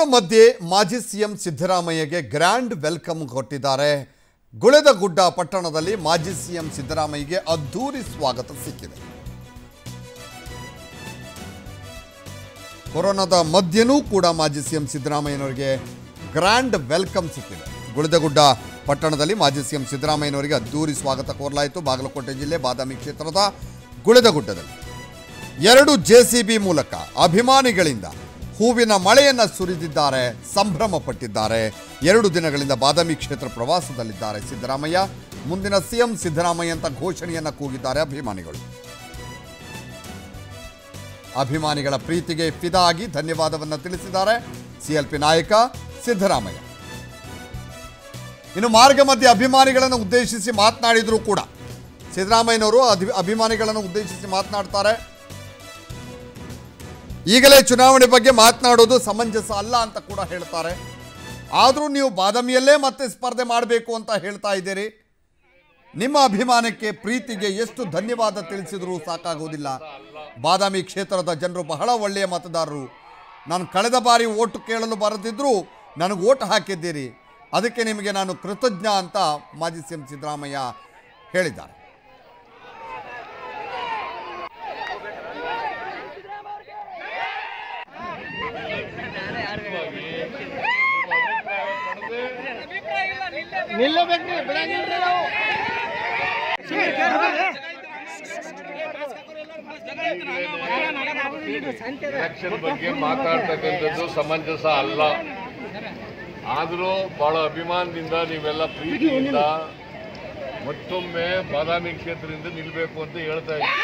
ಮಧ್ಯೆ ಮಾಜಿ CM ಸಿದ್ದರಾಮಯ್ಯಗೆ grand welcome ಕೊಟ್ಟಿದ್ದಾರೆ ಗುಳೆದಗುಡ್ಡ ಪಟ್ಟಣದಲ್ಲಿ ಮಾಜಿ ಸಿಎಂ ಸಿದ್ದರಾಮಯ್ಯಗೆ ಅದ್ದೂರಿ ಸ್ವಾಗತ ಸಿಕ್ಕಿದೆ ಕೊರೋನಾದ ಮಧ್ಯೆನೂ ಕೂಡ ಮಾಜಿ ಸಿಎಂ ಸಿದ್ದರಾಮಯ್ಯನವರಿಗೆ ಗ್ರ್ಯಾಂಡ್ ವೆಲ್ಕಮ್ ಸಿಕ್ಕಿದೆ ಗುಳೆದಗುಡ್ಡ ಪಟ್ಟಣದಲ್ಲಿ ಮಾಜಿ ಸಿಎಂ ಸಿದ್ದರಾಮಯ್ಯನವರಿಗೆ ಅದ್ದೂರಿ ಸ್ವಾಗತ ಕೋರಲಾಯಿತು ಬಾಗಲಕೋಟೆ ಜಿಲ್ಲೆ ಬಾದಾಮಿ ಕ್ಷೇತ್ರದ ಗುಳೆದಗುಡ್ಡದಲ್ಲಿ ಎರಡು ಜೆಸಿಬಿ ಮೂಲಕ ಅಭಿಮಾನಿಗಳಿಂದ ಹೂವಿನ ಮಳೆಯನ್ನ ಸುರಿದಿದ್ದಾರೆ ಸಂಭ್ರಮ ಪಟ್ಟಿದ್ದಾರೆ ಎರಡು ದಿನಗಳಿಂದ ಬಾದಾಮಿ ಕ್ಷೇತ್ರ ಪ್ರವಾಸದಲ್ಲಿದ್ದಾರೆ ಸಿದ್ದರಾಮಯ್ಯ ಮುಂದಿನ ಸಿಎಂ ಸಿದ್ದರಾಮಯ್ಯ ಅಂತ ಘೋಷಣೆಯನ್ನ ಕೂಗಿದ್ದಾರೆ ಅಭಿಮಾನಿಗಳು ಅಭಿಮಾನಿಗಳ ಪ್ರೀತಿಗೆ ಫಿದಾ ಆಗಿ ಧನ್ಯವಾದವನ್ನು ತಿಳಿಸಿದ್ದಾರೆ ಸಿಎಲ್ಪಿ ನಾಯಕ ಸಿದ್ದರಾಮಯ್ಯ ಇನ್ನು ಮಾರ್ಗ ಮಧ್ಯೆ ಅಭಿಮಾನಿಗಳನ್ನು ಉದ್ದೇಶಿಸಿ ಮಾತನಾಡಿದ್ರು ಕೂಡ ಸಿದ್ದರಾಮಯ್ಯನವರು ಅಧಿ- ಅಭಿಮಾನಿಗಳನ್ನು ಉದ್ದೇಶಿಸಿ ಮಾತನಾಡ್ತಾರೆ ಈಗಲೇ ಚುನಾವಣೆ ಬಗ್ಗೆ ಮಾತನಾಡೋದು ಸಮಂಜಸ ಅಲ್ಲ ಅಂತ ಕೂಡ ಹೇಳ್ತಾರೆ ಆದರೂ ನೀವು ಬಾದಾಮಿಯಲ್ಲೇ ಮತ್ತೆ ಸ್ಪರ್ಧೆ ಮಾಡಬೇಕು ಅಂತ ಹೇಳ್ತಾ ಇದ್ದೀರಿ ನಿಮ್ಮ ಅಭಿಮಾನಕ್ಕೆ ಪ್ರೀತಿಗೆ ಎಷ್ಟು ಧನ್ಯವಾದ ತಿಳಿಸಿದರೂ ಸಾಕಾಗೋದಿಲ್ಲ ಬಾದಾಮಿ ಕ್ಷೇತ್ರದ ಜನರು ಬಹಳ ಒಳ್ಳೆಯ ಮತದಾರರು ನಾನು ಕಳೆದ ಬಾರಿ ಓಟು ಕೇಳಲು ಬರದಿದ್ದರೂ ನನಗೆ ಓಟ್ ಹಾಕಿದ್ದೀರಿ ಅದಕ್ಕೆ ನಿಮಗೆ ನಾನು ಕೃತಜ್ಞ ಅಂತ ಮಾಜಿ ಸಿ ಎಂ ಸಿದ್ದರಾಮಯ್ಯ ಹೇಳಿದ್ದಾರೆ ನಿಲ್ಲಬೇಕ್ರಿ ಬಿಡಂಗಿಲ್ರಿ ನಾವು ಎಲೆಕ್ಷನ್ ಬಗ್ಗೆ ಮಾತಾಡ್ತಕ್ಕಂಥದ್ದು ಸಮಂಜಸ ಅಲ್ಲ ಆದರೂ ಬಹಳ ಅಭಿಮಾನದಿಂದ ನೀವೆಲ್ಲ ಪ್ರೀತಿಯಿಂದ ಮತ್ತೊಮ್ಮೆ ಬಾದಾಮಿ ಕ್ಷೇತ್ರದಿಂದ ನಿಲ್ಬೇಕು ಅಂತ ಹೇಳ್ತಾ ಇದ್ದೀವಿ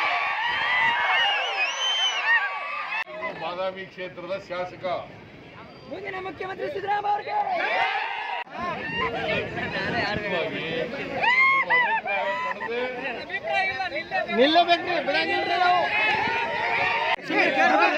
ನೀವು ಬಾದಾಮಿ ಕ್ಷೇತ್ರದ ಶಾಸಕ ಮುಂದಿನ ಮುಖ್ಯಮಂತ್ರಿ ಸಿದ್ದರಾಮಯ್ಯ ಹೀಗಾಗಿ ನಿಮ್ಮ ಅಭಿಪ್ರಾಯ ಪಡೆದು ನಿಲ್ಲಬೇಕ್ರಿ ಬಿಡಂಗಿಲ್ರಿ ನಾವು